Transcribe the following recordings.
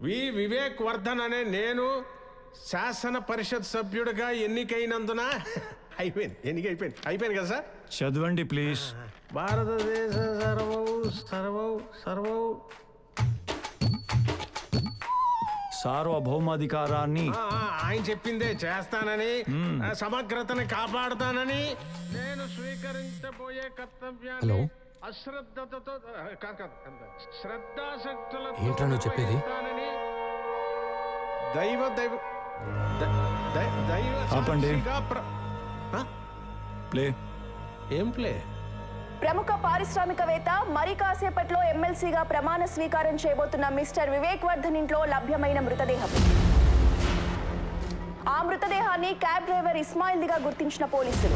వి వివేక్ వర్ధన్ అనే నేను శాసన పరిషత్ సభ్యుడిగా ఎన్నికైనందున అయిపోయింది ఎన్నిక అయిపోయింది అయిపోయింది కదా సార్ చదవండి ప్లీజ్ భారతదేశ సర్వౌ సర్వౌ సర్వౌ సార్వభౌమాధికారాన్ని ఆ, ఆ, ఆయన చెప్పిందే చేస్తానని ఆ, సమగ్రతని కాపాడుతానని నేను స్వీకరించబోయే కర్తవ్యాన్ని హలో? అశ్రద్ధతో ఆ, కాదు, కాదు, కాదు. శ్రద్ధాశక్తులతో ఏంట్రా నువ్వు చెప్పేది? నిర్వహిస్తానని దైవ దైవ ద- దై- దైవ ఆపండి. సాక్షిగా ప్ర- ఆ? ప్లే ఏం ప్లే ప్రముఖ పారిశ్రామికవేత్త మరి కాసేపట్లో ఎమ్మెల్సీగా ప్రమాణ స్వీకారం చేయబోతున్న మిస్టర్ వివేక్ వర్ధన్ ఇంట్లో లభ్యమైన మృతదేహం ఆ మృతదేహాన్ని క్యాబ్ డ్రైవర్ ఇస్మాయిల్దిగా గుర్తించిన పోలీసులు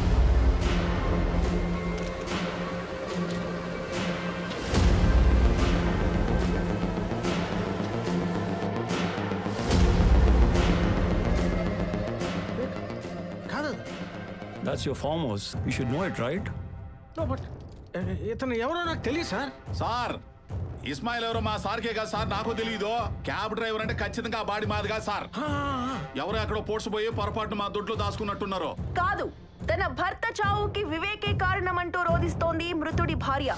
కాదు that's your farm house you should know it right no but ఇతను ఎవరో నాకు తెలియదు సార్ సార్ ఇస్మాయిల్ ఎవరో మా సార్కే కాదు సార్ నాకు తెలియదు క్యాబ్ డ్రైవర్ అంటే ఖచ్చితంగా ఆ బాడీ మాది కాదు సార్ ఎవరో ఎక్కడో పోడ్చిపోయి పొరపాటున మా దొడ్లో దాచుకున్నట్టున్నారు కాదు తన భర్త చావుకి వివేకే కారణమంటూ రోధిస్తోంది మృతుడి భార్య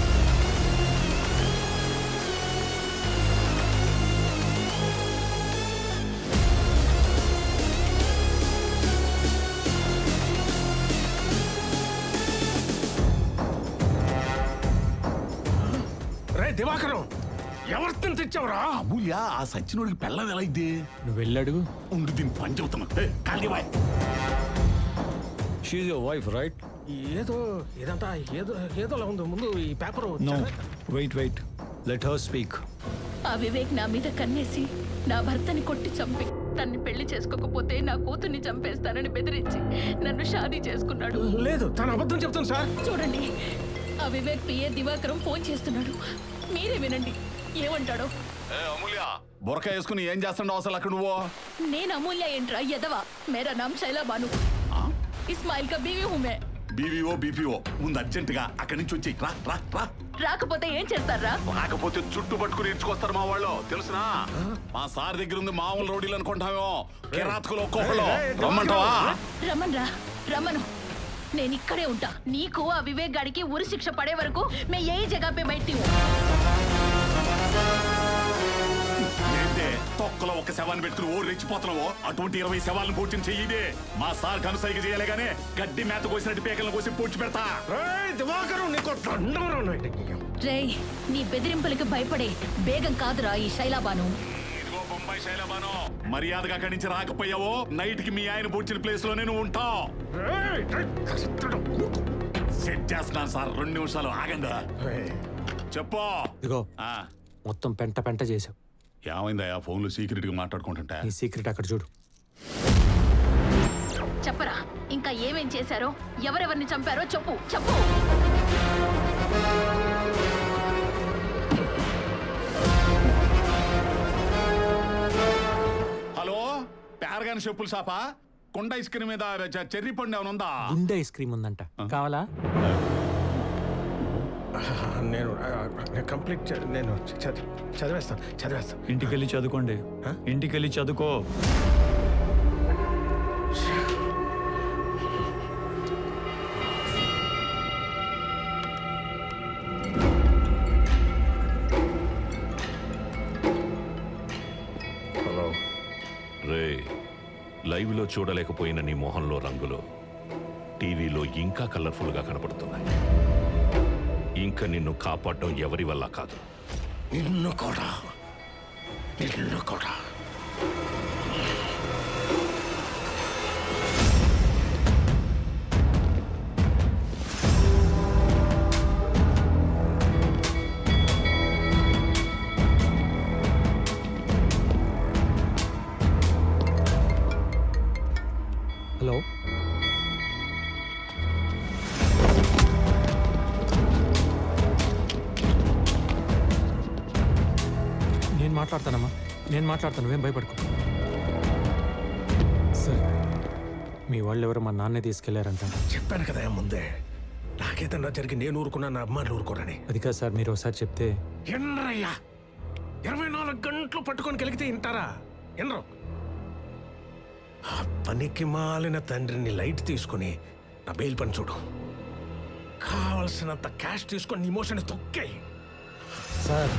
రే దివాకరం ఎవరితో తెచ్చావురా అమూల్య ఆ సచ్చినోడికి పెళ్ళం ఎలా ఇద్ది నువ్వు వెళ్ళడుగు ఉండి దీన్ని పని చెబుతున్నా ఏయ్, కాలికి బాయ్ షీఈ్ యువర్ వైఫ్ రైట్ ఏదో ఇదంతా ఏదో ఏదోలా ఉంది ముందు ఈ paper no wait wait let her speak ఆ వివేక్ నా మీద కన్నేసి నా భర్తని కొట్టి చంపి తన్ని పెళ్లి చేసుకోకపోతే నా కూతుర్ని చంపేస్తానని బెదిరించి నన్ను షాదీ చేసుకున్నాడు లేదు తను అబద్ధం చెప్తుంది సార్ చూడండి ఆ వివేక్ పిఏ దివాకరం ఫోన్ చేస్తున్నాడు మీరే వినండి ఏమంటాడో అమూల్య బురక వేసుకుని ఏం చేస్తున్నావు అసలు అక్కడ నువ్వు నేను అమూల్య ఏంట్రా ఎదవా మేరా నామ్ శైలా బాను ఇస్మాయిల్ కా బీవీ హూ మే బీవీఓ బీపీఓ ముందు అర్జెంట్ గా అక్కడి నుంచి వచ్చి రా రా రా రాకపోతే ఏం చేస్తారా రాకపోతే చుట్టు పట్టుకుని ఇడ్చుకొస్తారు మా వాళ్ళు తెలుసునా మా సార్ దగ్గర ఉంది మామూలు రౌడీలు అనుకుంటామేమో కిరాతకులు ఒక్కొక్కళ్ళు రమ్మంటావా రమన్ రా రమను నేను ఇక్కడే ఉంటా నీకు ఆ వివేక్ గాడికి ఉరి శిక్ష పడే వరకు మే ఏ జగह पे बैठी हूँ ఏంటే తొక్కలో ఒక శవాన్ని పెట్టుకుని ఓడి రెచ్చిపోతున్నావు అటువంటి ఇరవై శవాలను పూడ్చిన చెయ్యిదే మా సార్ కనుసైకి చేయలే గానీ గడ్డి మేత కోసినట్టు పేకలను కోసి పూడ్చి పెడతా రే దివాకరం నీకు దండం రేయ్ నీ బెదిరింపులకి భయపడే బేగం కాదురా ఈ శైలాబాను ఇదిగో బొంబాయి శైలబాను మర్యాదగా అక్కడి నుంచి రాకపోయావో నైట్ కి మీ ఆయన పూడ్చిన ప్లేస్ లోనే నువ్వు ఉంటావు సెట్ చేస్తున్నాను సార్ రెండు నిమిషాలు ఆగండి చెప్పు ఇదిగో ఆ, మొత్తం పెంట పెంట చేసావు ఏమైందయ్యా ఫోన్లో సీక్రెట్ గా మాట్లాడుకుంటుంటే నీ సీక్రెట్ అక్కడ చూడు చెప్పరా ఇంకా ఏమేం చేశారో ఎవరెవరిని చంపారో చెప్పు చెప్పు హలో ప్యారగాన్ చెప్పులు షాపా కొండ ఐస్ క్రీమ్ మీద చె- చెర్రీ పండు ఏమైనా ఉందా గుండె ఐస్ క్రీమ్ ఉందంట కావాలా నేను కంప్లీట్ నేను చదివి చదివేస్తాను చదివేస్తాను ఇంటికెళ్ళి చదువుకోండి ఇంటికెళ్ళి చదువుకో హలో రే లైవ్లో చూడలేకపోయిన నీ మొహంలో రంగులు టీవీలో ఇంకా కలర్ఫుల్గా కనపడుతున్నాయి ఇంకా నిన్ను కాపాడడం ఎవరి వల్ల కాదు నిన్ను కూడా నిన్ను కూడా హలో నేను మాట్లాడతానమ్మా నేను మాట్లాడతాను నువ్వేం భయపడుకో సార్ మీ వాళ్ళు ఎవరో మా నాన్నే తీసుకెళ్లారంట చెప్పాను కదా ముందే నాకేదన్నా జరిగి నేను ఊరుకున్నా నా అమ్మాయిలు ఊరుకోరని అది కాదు సార్ మీరు ఒకసారి చెప్తే ఎన్నరయ్యా ఇరవై నాలుగు గంటలు పట్టుకొని కలిగితే వింటారా వినరు ఆ పనికి మాలిన తండ్రిని లైట్ తీసుకుని నా బెయిల్ పని చూడు కావలసినంత క్యాష్ తీసుకొని ఇమోషన్ తొక్కాయి సార్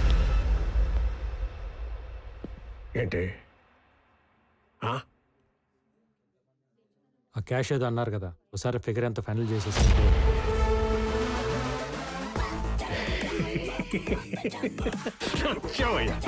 ఏంటి ఆ? ఆ క్యాష్ ఏదో అన్నారు కదా ఒకసారి ఫిగర్ ఎంత ఫైనల్ చేసేసి వచ్చావయ్యా.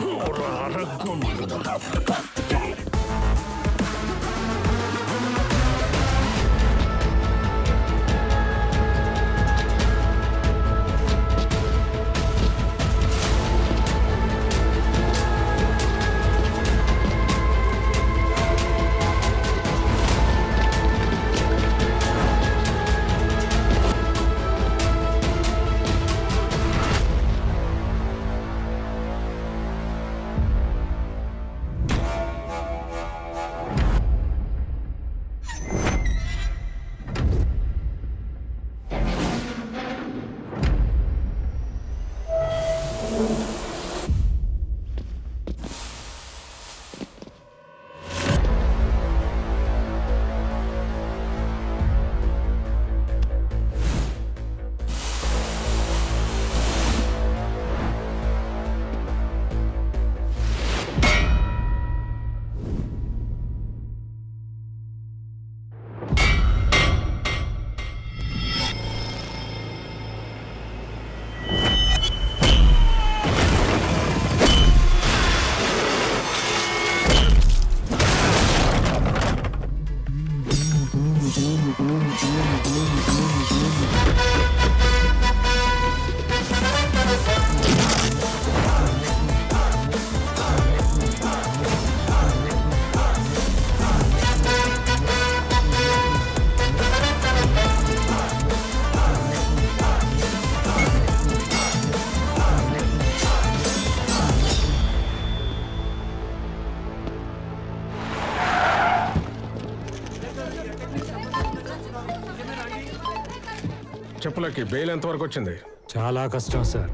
చెప్పులకి బెయిల్ ఎంతవరకు వచ్చింది చాలా కష్టం సార్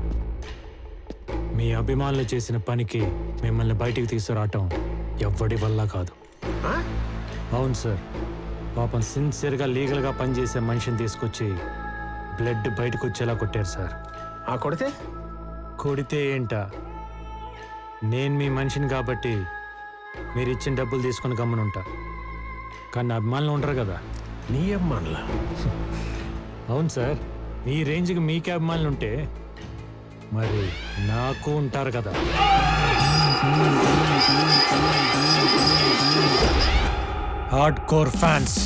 మీ అభిమానులు చేసిన పనికి మిమ్మల్ని బయటికి తీసుకురావటం ఎవ్వడి వల్ల కాదు ఆ? అవును సార్ పాపం సిన్సియర్గా లీగల్గా పనిచేసే మనిషిని తీసుకొచ్చి బ్లడ్ బయటకు వచ్చేలా కొట్టారు సార్ ఆ కొడితే కొడితే ఏంట నేను మీ మనిషిని కాబట్టి మీరు ఇచ్చిన డబ్బులు తీసుకుని గమ్మునుంటా కానీ నా అభిమానులు ఉంటారు కదా నీ అమ్మాన్లా అవును సార్ మీ రేంజ్కి మీకే అభిమానులు ఉంటే మరి నాకు ఉంటారు కదా హార్డ్ కోర్ ఫ్యాన్స్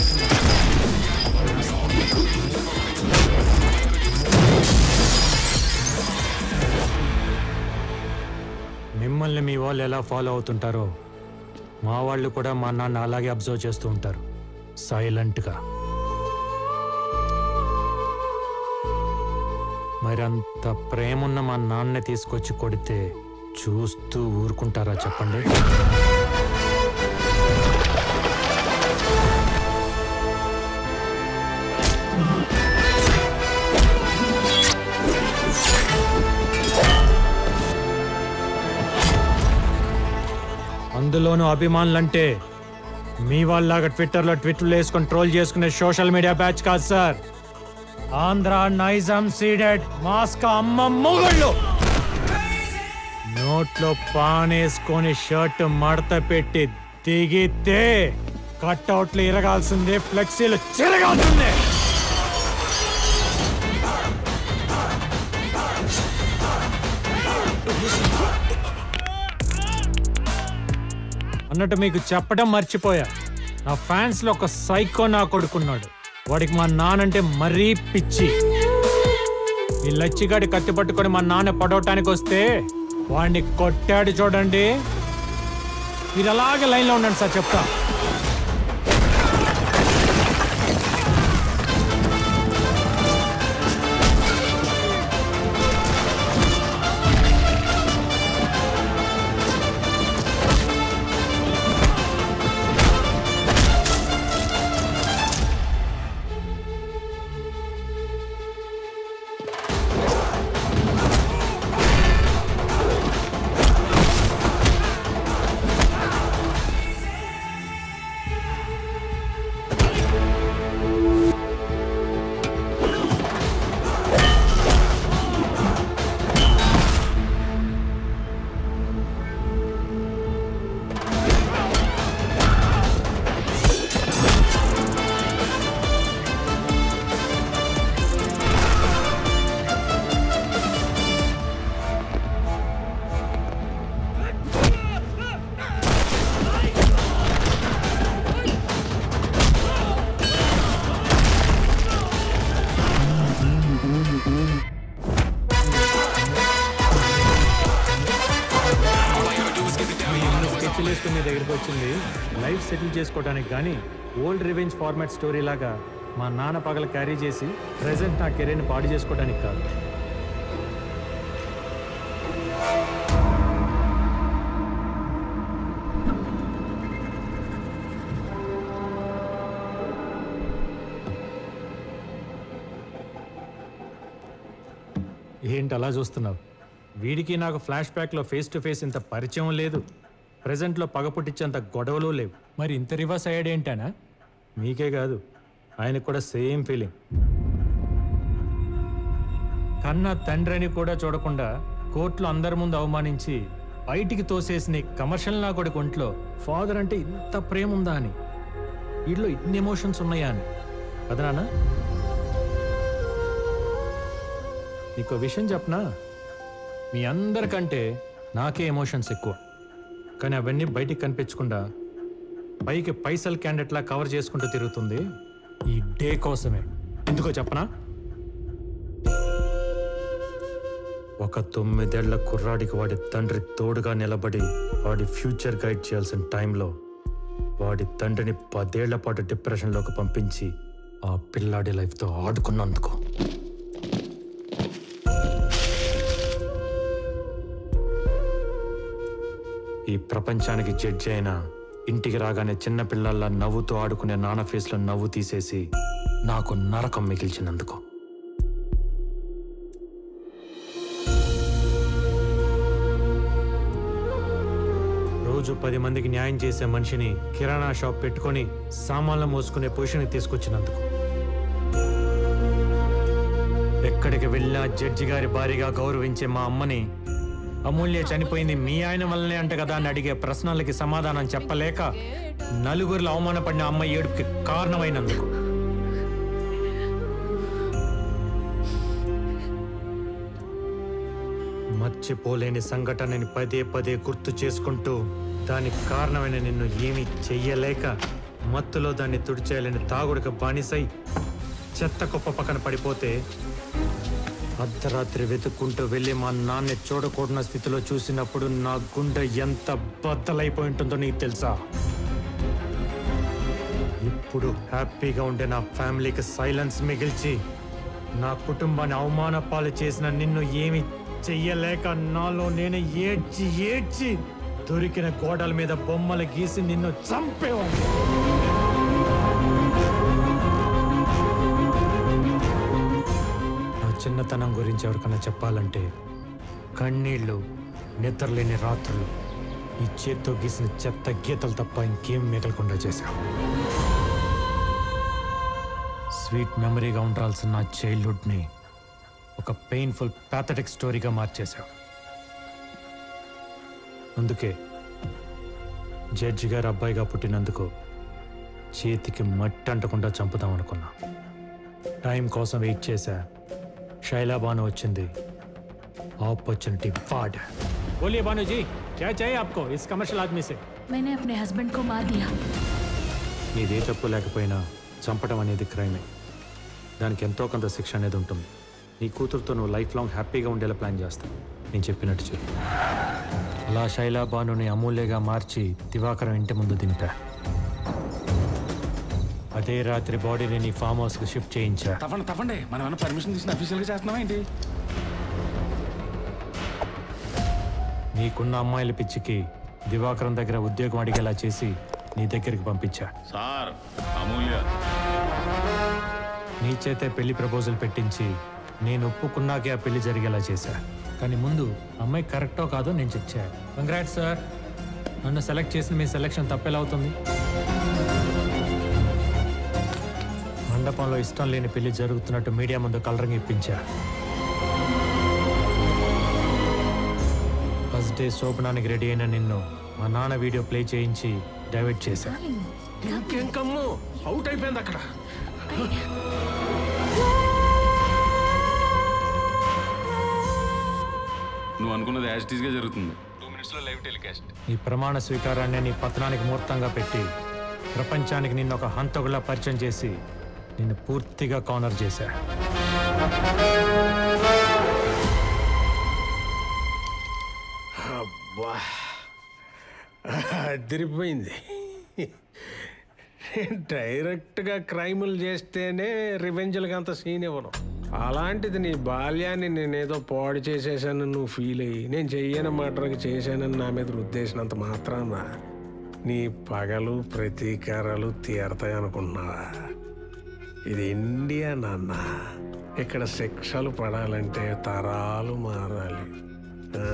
మిమ్మల్ని మీ వాళ్ళు ఎలా ఫాలో అవుతుంటారో మా వాళ్ళు కూడా మా నాన్న అలాగే అబ్జర్వ్ చేస్తూ ఉంటారు సైలెంట్గా మరి అంత ప్రేమున్న మా నాన్న తీసుకొచ్చి కొడితే చూస్తూ ఊరుకుంటారా చెప్పండి అందులోనూ అభిమానులంటే మీ వాళ్ళలాగా ట్విట్టర్లో ట్విట్లు వేసుకొని ట్రోల్ చేసుకునే సోషల్ మీడియా బ్యాచ్ కాదు సార్ ఆంధ్ర నైజాం సీడెడ్ మాస్క్ అమ్మ మొగుళ్ళు నోట్లో పానేసుకొని షర్ట్ మడత పెట్టి దిగితే కట్అవుట్లు ఇరగాల్సిందే ఫ్లెక్సీలు చిరగాల్సిందే అన్నట్టు మీకు చెప్పడం మర్చిపోయా నా ఫ్యాన్స్ లో ఒక సైకో నా కొడుకున్నాడు వాడికి మా నానంటే మరీ పిచ్చి ఈ లచ్చిగాడి కత్తి పట్టుకొని మా నాన్న పడవటానికి వస్తే వాడిని కొట్టాడు చూడండి మీరు అలాగే లైన్లో ఉండండి సార్ చెప్తా చేసుకుని మీ దగ్గరికి వచ్చింది లైఫ్ సెటిల్ చేసుకోవడానికి కానీ ఓల్డ్ రివెంజ్ ఫార్మాట్ స్టోరీ లాగా మా నాన్న పగల క్యారీ చేసి ప్రెసెంట్ నా కెరీర్ని పాడు చేసుకోవడానికి కాదు ఏంటి అలా చూస్తున్నావు వీడికి నాకు ఫ్లాష్ బ్యాక్లో ఫేస్ టు ఫేస్ ఇంత పరిచయం లేదు ప్రజెంట్లో పగ పుట్టించేంత గొడవలు లేవు మరి ఇంత రివర్స్ అయ్యాడు ఏంటనా మీకే కాదు ఆయనకు కూడా సేమ్ ఫీలింగ్ కన్న తండ్రిని కూడా చూడకుండా కోర్టులో అందరి ముందు అవమానించి బయటికి తోసేసిన ఈ కమర్షియల్ నా కొడుకు ఒంట్లో ఫాదర్ అంటే ఇంత ప్రేమ ఉందా అని వీటిలో ఇన్ని ఎమోషన్స్ ఉన్నాయా అని కదా నాన్న నీకు విషయం చెప్పనా మీ అందరికంటే నాకే ఎమోషన్స్ ఎక్కువ కానీ అవన్నీ బయటికి కనిపించకుండా పైకి పైసల్ క్యాండిడేట్లా కవర్ చేసుకుంటూ తిరుగుతుంది ఈ డే కోసమే ఎందుకో చెప్పనా ఒక తొమ్మిదేళ్ల కుర్రాడికి వాడి తండ్రి తోడుగా నిలబడి వాడి ఫ్యూచర్ గైడ్ చేయాల్సిన టైంలో వాడి తండ్రిని పదేళ్ల పాటు డిప్రెషన్లోకి పంపించి ఆ పిల్లాడి లైఫ్తో ఆడుకున్నందుకు ఈ ప్రపంచానికి జడ్జి అయిన ఇంటికి రాగానే చిన్న పిల్లల్లా నవ్వుతూ ఆడుకునే నాన్న ఫేస్లో నవ్వు తీసేసి నాకు నరకం మిగిల్చినందుకు రోజు పది మందికి న్యాయం చేసే మనిషిని కిరాణా షాప్ పెట్టుకొని సామాన్లు మోసుకునే పొజిషన్కి తీసుకొచ్చినందుకు ఎక్కడికి వెళ్ళినా జడ్జి గారి భారీగా గౌరవించే మా అమ్మని అమూల్య చనిపోయింది మీ ఆయన వల్లనే అంట కదా అని అడిగే ప్రశ్నలకి సమాధానం చెప్పలేక నలుగురిలో అవమానపడిన అమ్మ ఏడుపుకి కారణమైనందుకు మర్చిపోలేని సంఘటనని పదే పదే గుర్తు చేసుకుంటూ దానికి కారణమైన నిన్ను ఏమీ చెయ్యలేక మత్తులో దాన్ని తుడిచేయాలని తాగుడికి బానిసై చెత్త కుప్ప పక్కన పడిపోతే అర్ధరాత్రి వెతుక్కుంటూ వెళ్ళి మా నాన్న చూడకూడని స్థితిలో చూసినప్పుడు నా గుండె ఎంత బద్దలైపోయి ఉంటుందో నీకు తెలుసా ఇప్పుడు హ్యాపీగా ఉండే నా ఫ్యామిలీకి సైలెన్స్ మిగిల్చి నా కుటుంబాన్ని అవమాన పాలు చేసిన నిన్ను ఏమి చెయ్యలేక నాలో నేను ఏడ్చి ఏడ్చి దొరికిన గోడల మీద బొమ్మలు గీసి నిన్ను చంపేవాడిని నా చిన్నతనం గురించి ఎవరికైనా చెప్పాలంటే కన్నీళ్ళు నిద్రలేని రాత్రులు ఈ చేత్తో గీసిన చెత్త గీతలు తప్ప ఇంకేం మిగలకుండా చేశావు స్వీట్ మెమరీగా ఉండాల్సిన నా చైల్డ్హుడ్ని ఒక పెయిన్ఫుల్ ప్యాథటిక్ స్టోరీగా మార్చేశావు అందుకే జడ్జి గారు అబ్బాయిగా పుట్టినందుకు చేతికి మట్టి అంటకుండా చంపుదాం అనుకున్నా టైం కోసం వెయిట్ చేశా శైలా బాను వచ్చింది ఆపర్చునిటీ వాడ్ बोलिए भानु जी क्या चाहिए आपको इस कमर्शियल आदमी से मैंने अपने हस्बैंड को मार दिया నీదే తప్పు లేకపోయినా చంపడం అనేది క్రైమే దానికి ఎంతో కొంత శిక్ష అనేది ఉంటుంది నీ కూతురుతో నువ్వు లైఫ్ లాంగ్ హ్యాపీగా ఉండేలా ప్లాన్ చేస్తావు నేను చెప్పినట్టు చెప్పు అలా శైలా బానుని అమూల్యగా మార్చి దివాకరం ఇంటి ముందు దింపా అదే రాత్రి బాడీని నీ ఫామ్ హౌస్కి షిఫ్ట్ చేయించా తప్పండి తప్పండి మనం ఏమైనా పర్మిషన్ తీసుకుని అఫీషియల్ గా చేస్తున్నావా ఏంటి నీకున్న అమ్మాయిల పిచ్చికి దివాకరం దగ్గర ఉద్యోగం అడిగేలా చేసి నీ దగ్గరికి పంపించా సార్ అమూల్య నీ చేతే పెళ్లి ప్రపోజల్ పెట్టించి నేను ఒప్పుకున్నాకే ఆ పెళ్లి జరిగేలా చేశా కానీ ముందు అమ్మాయి కరెక్టో కాదో నేను చెక్ చేయాలి కంగ్రాట్ సార్ నన్ను సెలెక్ట్ చేసిన మీ సెలెక్షన్ తప్పెలా అవుతుంది మండపంలో ఇష్టం లేని పెళ్లి జరుగుతున్నట్టు మీడియా ముందు కలరింగ్ ఇప్పించా ఫస్ట్ డే శోభనానికి రెడీ అయిన నిన్ను మా నాన్న వీడియో ప్లే చేయించి డైవర్ట్ చేశా ఇంకేం కమ్ము అవుట్ అయిపోయింది అక్కడ నువ్వు అనుకున్నది యాజ్ టీజ్ గా జరుగుతుంది టూ మినిట్స్ లో లైవ్ టెలికాస్ట్ నీ ప్రమాణ స్వీకారాన్ని నీ పత్రానికి ముహూర్తంగా పెట్టి ప్రపంచానికి నిన్ను ఒక హంతకులా పరిచయం చేసి నిన్ను పూర్తిగా కానర్ చేశా అబ్బా అదిరిపోయింది డైరెక్ట్గా క్రైములు చేస్తేనే రివెంజ్లకి అంత సీన్ ఇవ్వను అలాంటిది నీ బాల్యాన్ని నేనేదో పాడు చేసేసానని నువ్వు ఫీల్ అయ్యి నేను చెయ్యని మాటకి చేశానని నా మీద రుద్దేసినంత మాత్రాన నీ పగలు ప్రతీకారాలు తీరతాయి అనుకున్నావా ఇది ఇండియా నాన్న ఇక్కడ శిక్షలు పడాలంటే తరాలు మారాలి ఆ.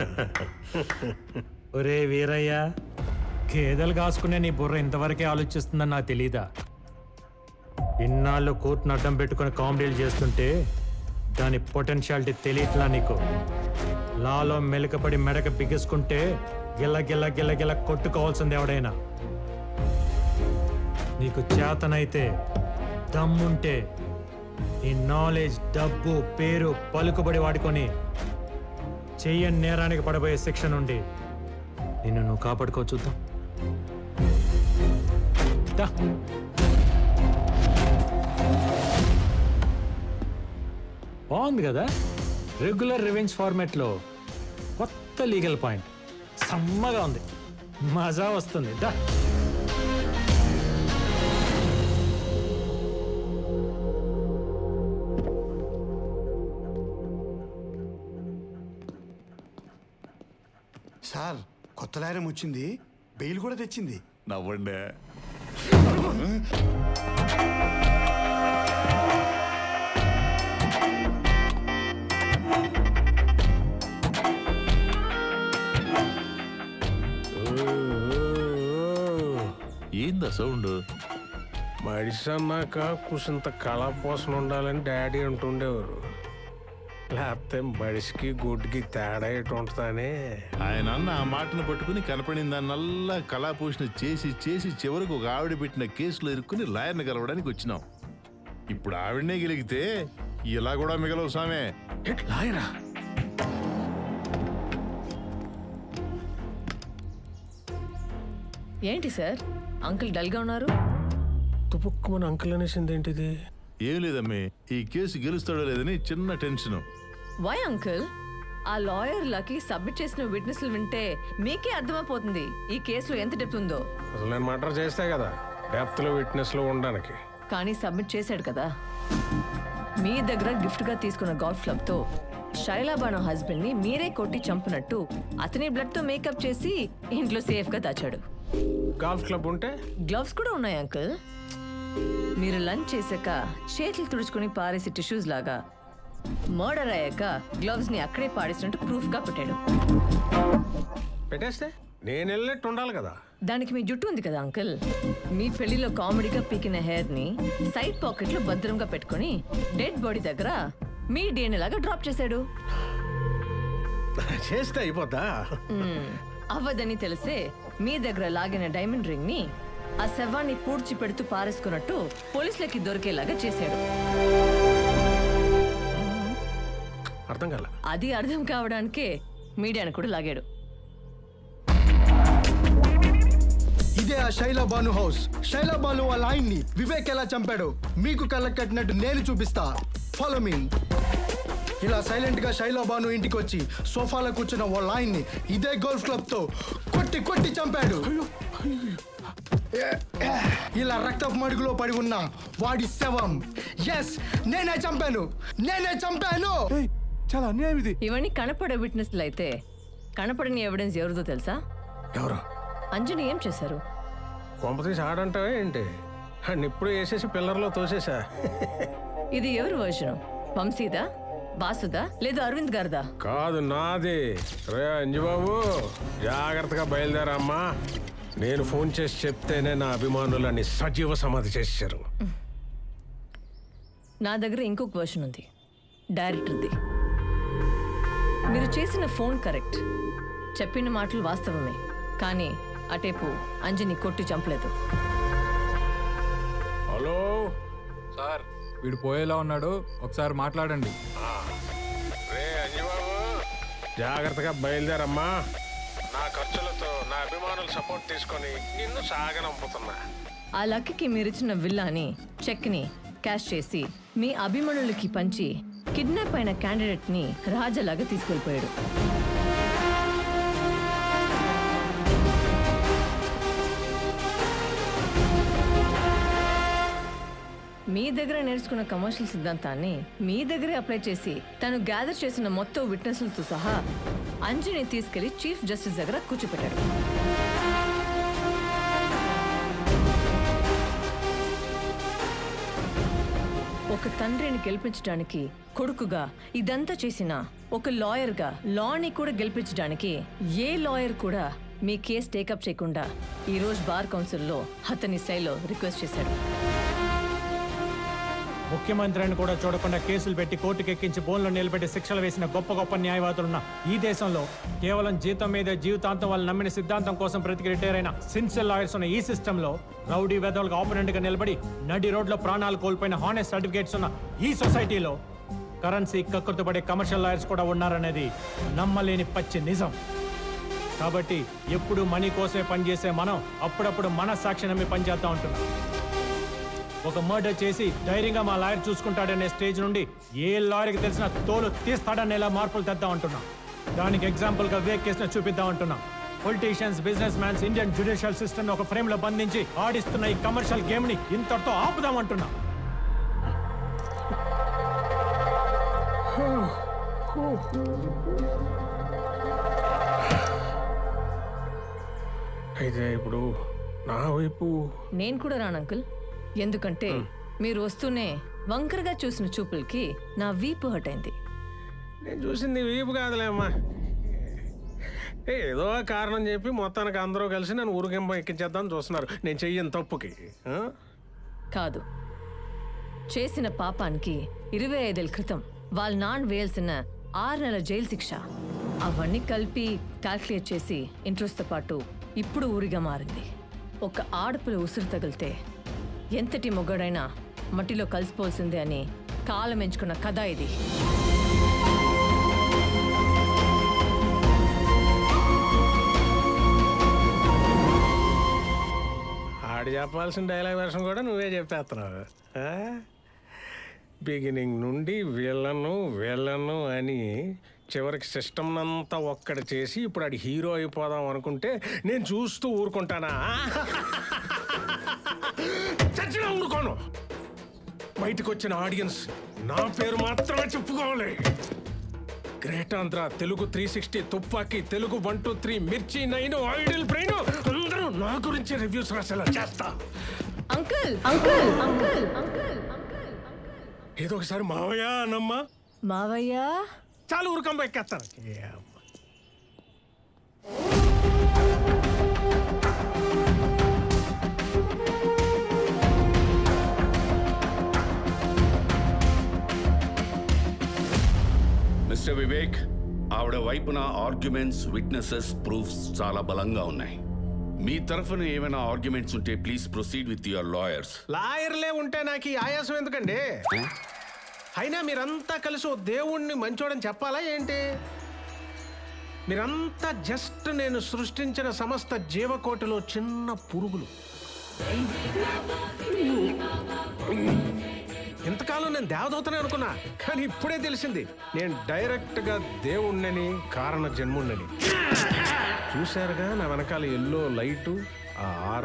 ఒరే వీరయ్య గేదెలు కాసుకునే నీ బుర్ర ఇంతవరకే ఆలోచిస్తుందని నాకు తెలీదా ఇన్నాళ్ళు కోర్టును అడ్డం పెట్టుకుని కామెడీలు చేస్తుంటే దాని పొటెన్షియాలిటీ తెలియట్లా నీకు లాలో మెలకపడి మెడక బిగుసుకుంటే గిల్ల గిల్ల గిల్ల గిల్ల కొట్టుకోవాల్సింది ఎవడైనా నీకు చేతనైతే దమ్ముంటే ఈ నాలెడ్జ్ డబ్బు పేరు పలుకుబడి వాడుకొని చెయ్యని నేరానికి పడబోయే శిక్ష నుండి నిన్ను నువ్వు కాపాడుకో చూద్దాం దా. బాగుంది కదా రెగ్యులర్ రివెంజ్ ఫార్మాట్లో కొత్త లీగల్ పాయింట్ సమ్మగా ఉంది మజా వస్తుంది దా సార్ కొత్త లాయరం వచ్చింది బెయిల్ కూడా తెచ్చింది నవ్వండి ఏందా సౌండ్ మడిసి అన్నాక కుసింత కళ పోసన ఉండాలని డాడీ అంటుండేవారు లేకపోతే మడిసికి గుడ్డికి తేడా ఎటు ఉంటుందని ఆయన అన్న ఆ మాటను పట్టుకుని కనపడిన దాన్నల్లా కళాపోషణ చేసి చేసి చివరికి ఒక ఆవిడ పెట్టిన కేసులో ఇరుక్కుని లాయర్ని కలవడానికి వచ్చినాం ఇప్పుడు ఆవిడనే గెలిగితే ఇలా కూడా మిగలవు సామే లాయరా ఏంటి సార్ అంకుల్ డల్గా ఉన్నారు తుపుక్కుమని అంకుల్ అనేసింది ఏంటిది ఏం లేదమ్మే ఈ కేసు గెలుస్తాడో లేదని చిన్న టెన్షన్ వై అంకుల్ ఆ లాయర్లకి సబ్మిట్ చేసిన విట్నెస్లు వింటే మీకే అర్థమైపోతుంది ఈ కేసులో ఎంత డెప్త్ ఉందో అసలు నేను మర్డర్ చేస్తే కదా డెప్త్లో విట్నెస్లో ఉండడానికి కానీ సబ్మిట్ చేశాడు కదా మీ దగ్గర గిఫ్ట్ గా తీసుకున్న గోల్ఫ్ క్లబ్ తో శైలాబాను హస్బెండ్ ని మీరే కొట్టి చంపినట్టు అతని బ్లడ్ తో మేకప్ చేసి ఇంట్లో సేఫ్ గా దాచాడు గాల్ఫ్ క్లబ్ ఉంటే గ్లవ్స్ కూడా ఉన్నాయి అంకుల్ మీరు లంచ్ చేశాక చేతులు తుడుచుకుని పారేసి టిష్యూస్ లాగా మర్డర్ అయ్యాక గ్లవ్స్ ని అక్కడే పాడేసినట్టు ప్రూఫ్ గా పెట్టాడు పెట్టేస్తే నేను వెళ్ళినట్టు ఉండాలి కదా దానికి మీ జుట్టు ఉంది కదా అంకుల్ మీ పెళ్లిలో కామెడీగా పీకిన హెయిర్ ని సైడ్ పాకెట్ లో భద్రంగా పెట్టుకొని డెడ్ బాడీ దగ్గర మీ DNA లాగా డ్రాప్ చేశాడు చేస్తే అయిపోద్దా మ్మ్. అవ్వదని తెలిసే మీ దగ్గర లాగిన డైమండ్ రింగ్ ని ఆ శవాన్ని పూడ్చి పెడుతూ పారేసుకున్నట్టు పోలీసులకి దొరికేలాగా చేశాడు అర్థం కాల అది అర్థం కావడానికే మీడియాను కూడా లాగాడు ఇదే ఆ శైలా బాను హౌస్ శైలా బాను వాళ్ళ ఆయన్ని వివేక్ ఎలా చంపాడు మీకు కళ్ళకు కట్టినట్టు నేను చూపిస్తా ఫాలో మీ ఇలా సైలెంట్ గా శైలా బాను ఇంటికి వచ్చి సోఫాలో కూర్చున్న వాళ్ళ ఆయన్ని ఇదే గోల్ఫ్ క్లబ్ తో కొట్టి కొట్టి చంపాడు ఇలా రక్తపు మడుగులో పడి ఉన్న వాడి శవం ఎస్ నేనే చంపాను నేనే చంపాను చాలా అన్యాయం ఇది ఇవన్నీ కనపడే విట్నెస్లు అయితే కనపడని ఎవిడెన్స్ ఎవరిదో తెలుసా ఎవరు అంజని ఏం చేశారు కొంపతీసి ఆడంటావే ఏంటి అండ్ ఇప్పుడు వేసేసి పిల్లర్లో తోసేసా ఇది ఎవరు వర్షను వంశీదా బాసుదా లేదా అరవింద్ గారిదా కాదు నాది రే అంజుబాబు జాగ్రత్తగా బయలుదేరమ్మా నేను ఫోన్ చేసి చెప్తేనే నా అభిమానులని సజీవ సమాధి చేశారు నా దగ్గర ఇంకొక వర్షన్ ఉంది డైరెక్టర్ది మీరు చేసిన ఫోన్ కరెక్ట్ చెప్పిన మాటలు వాస్తవమే కానీ అటేపు అంజని కొట్టి చంపలేదు హలో సార్ వీడు పోయేలా ఉన్నాడు ఒకసారి మాట్లాడండి రే అంజుబాబు జాగ్రత్తగా బయలుదేరమ్మా నా ఖర్చులతో నా అభిమానుల సపోర్ట్ తీసుకొని నిన్ను సాగనంపుతున్నా ఆ లక్కీకి మీరిచ్చిన విల్లాని చెక్ని క్యాష్ చేసి మీ అభిమానులకి పంచి కిడ్నాప్ అయిన క్యాండిడేట్ని రాజలాగా తీసుకెళ్ళిపోయాడు మీ దగ్గర నేర్చుకున్న కమర్షియల్ సిద్ధాంతాన్ని మీ దగ్గరే అప్లై చేసి తను గ్యాదర్ చేసిన మొత్తం విట్నెస్లతో సహా అంజని తీసుకెళ్లి చీఫ్ జస్టిస్ దగ్గర కూర్చోపెట్టాడు ఒక తండ్రిని గెలిపించడానికి కొడుకుగా ఇదంతా చేసిన ఒక లాయర్గా లాని కూడా గెలిపించడానికి ఏ లాయర్ కూడా మీ కేసు టేకప్ చేయకుండా ఈ రోజు బార్ కౌన్సిల్లో అతని శైలో రిక్వెస్ట్ చేశాడు ముఖ్యమంత్రిని కూడా చూడకుండా కేసులు పెట్టి కోర్టుకు ఎక్కించి బోన్లో నిలబెట్టి శిక్షలు వేసిన గొప్ప గొప్ప న్యాయవాదులున్న ఈ దేశంలో కేవలం జీతం మీద జీవితాంతం వాళ్ళు నమ్మిన సిద్ధాంతం కోసం బ్రతికి రిటైర్ అయిన సిన్సియర్ లాయర్స్ ఉన్న ఈ సిస్టంలో రౌడీ వెదవులకు ఆపోనెంట్ గా నిలబడి నడి రోడ్లో ప్రాణాలు కోల్పోయిన హానెస్ట్ సర్టిఫికేట్స్ ఉన్న ఈ సొసైటీలో కరెన్సీ కక్కుర్తిపడే కమర్షియల్ లాయర్స్ కూడా ఉన్నారనేది నమ్మలేని పచ్చి నిజం కాబట్టి ఎప్పుడు మనీ కోసమే పనిచేసే మనం అప్పుడప్పుడు మన సాక్షి నమ్మి పనిచేస్తా ఉంటున్నాం ఒక మర్డర్ చేసి ధైర్యంగా మా లాయర్ చూసుకుంటాడనే స్టేజ్ నుండి ఏ లాయర్కి తెలిసిన తోలు తీస్తాడనేలా మార్పులు తెద్దాం అంటున్నాం దానికి ఎగ్జాంపుల్ గా వివేక్ కేసును చూపిద్దాం అంటున్నాం politicians business mans Indian judicial system ఒక ఫ్రేమ్ లో బంధించి ఆడిస్తున్న ఈ కమర్షియల్ గేమ్ ని ఇంతటితో ఆపుదాం అంటున్నాం అయితే ఇప్పుడు నా వైపు నేను కూడా రాను అంకుల్ ఎందుకంటే మీరు వస్తూనే వంకరగా చూసిన చూపులకి నా వీపు హర్ట్ అయింది నేను చూసింది వీపు కాదులేమ్మా ఏ, ఏదో కారణం చెప్పి మొత్తానికి అందరూ కలిసి నన్ను ఊరికింప ఎక్కించేద్దాం చూస్తున్నారు నేను చెయ్యను తప్పుకి ఆ? కాదు చేసిన పాపానికి ఇరవై ఐదేళ్ల క్రితం వాళ్ళ నాన్న వేయాల్సిన ఆరు నెలల జైలు శిక్ష అవన్నీ కలిపి క్యాల్కులేట్ చేసి ఇంట్రెస్ట్తో పాటు ఇప్పుడు ఊరిగా మారింది ఒక ఆడపిల్ల ఉసురు తగిలితే ఎంతటి మొగ్గడైనా మట్టిలో కలిసిపోవాల్సిందే అని కాలం ఎంచుకున్న కథ ఇది ఆడు చెప్పాల్సిన డైలాగ్ వెర్షన్ కూడా నువ్వే చెప్పేస్తున్నావు బిగినింగ్ నుండి వీళ్ళను వీళ్ళను అని చివరికి సిస్టమ్ అంతా ఒక్కటి చేసి ఇప్పుడు ఆడు హీరో అయిపోదాం అనుకుంటే నేను చూస్తూ ఊరుకుంటానా చచ్చినా ఊరుకోను బయటకు వచ్చిన ఆడియన్స్ నా పేరు మాత్రమే చెప్పుకోవాలి great Andhra Telugu three sixty Tupaki Telugu one two three Mirchi nine idle brain అందరూ నా గురించి రివ్యూస్ రాసేలా చేస్తా అంకుల్ అంకుల్ అంకుల్ అంకుల్ ఏదో ఒకసారి మావయ్య అన్నమ్మా మావయ్య చాలు ఊరుకంబ ఎక్కేస్తాను మిస్టర్ వివేక్ ఆవిడ వైపున ఆర్గ్యుమెంట్స్ విట్నెసెస్ ప్రూఫ్స్ చాలా బలంగా ఉన్నాయి మీ తరఫున ఏమైనా ఆర్గ్యుమెంట్స్ ఉంటే please proceed with your lawyers లాయర్లే ఉంటే నాకు ఈ ఆయాసం ఎందుకండి అయినా మీరంతా కలిసి ఓ దేవుణ్ణి మంచోడని చెప్పాలా ఏంటి మీరంతా జస్ట్ నేను సృష్టించిన సమస్త జీవకోటిలో చిన్న పురుగులు ఇంతకాలం నేను దేవదూతనే అనుకున్నా కానీ ఇప్పుడే తెలిసింది నేను డైరెక్ట్గా దేవుణ్ణని కారణ జన్ముణ్ణని చూశారుగా నా వెనకాల ఎల్లో లైటు ఆ ఆర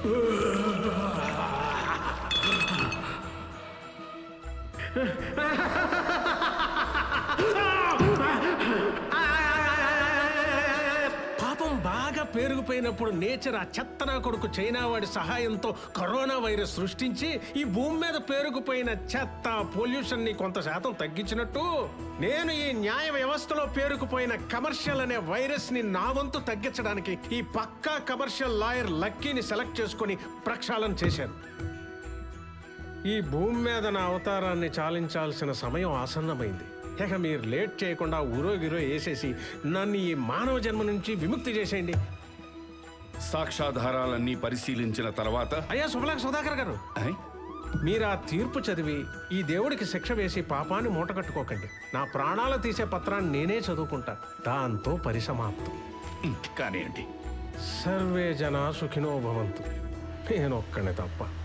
పాపం బాగా పేరుకుపోయినప్పుడు నేచర్ ఆ చెత్తనా కొడుకు చైనా వాడి సహాయంతో కరోనా వైరస్ సృష్టించి ఈ భూమి మీద పేరుకుపోయిన చెత్త పొల్యూషన్ ని కొంత శాతం తగ్గించినట్టు నేను ఈ న్యాయ వ్యవస్థలో పేరుకుపోయిన కమర్షియల్ అనే వైరస్ ని నా వంతు తగ్గించడానికి ఈ పక్కా కమర్షియల్ లాయర్ లక్కీని సెలెక్ట్ చేసుకొని ప్రక్షాళన చేశాను ఈ భూమి మీద నా అవతారాన్ని చాలించాల్సిన సమయం ఆసన్నమైంది ఇక మీరు లేట్ చేయకుండా ఊరో గిరో వేసేసి నన్ను ఈ మానవ జన్మ నుంచి విముక్తి చేసేయండి సాక్ష్యాధారాలన్నీ పరిశీలించిన తర్వాత అయ్యా శుభలాక్ సుధాకర్ గారు మీరు ఆ తీర్పు చదివి ఈ దేవుడికి శిక్ష వేసి పాపాన్ని మూటగట్టుకోకండి నా ప్రాణాలు తీసే పత్రాన్ని నేనే చదువుకుంటా దాంతో పరిసమాప్తం కానివ్వండి సర్వే జన సుఖినో భవంతు నేను ఒక్కనే తప్ప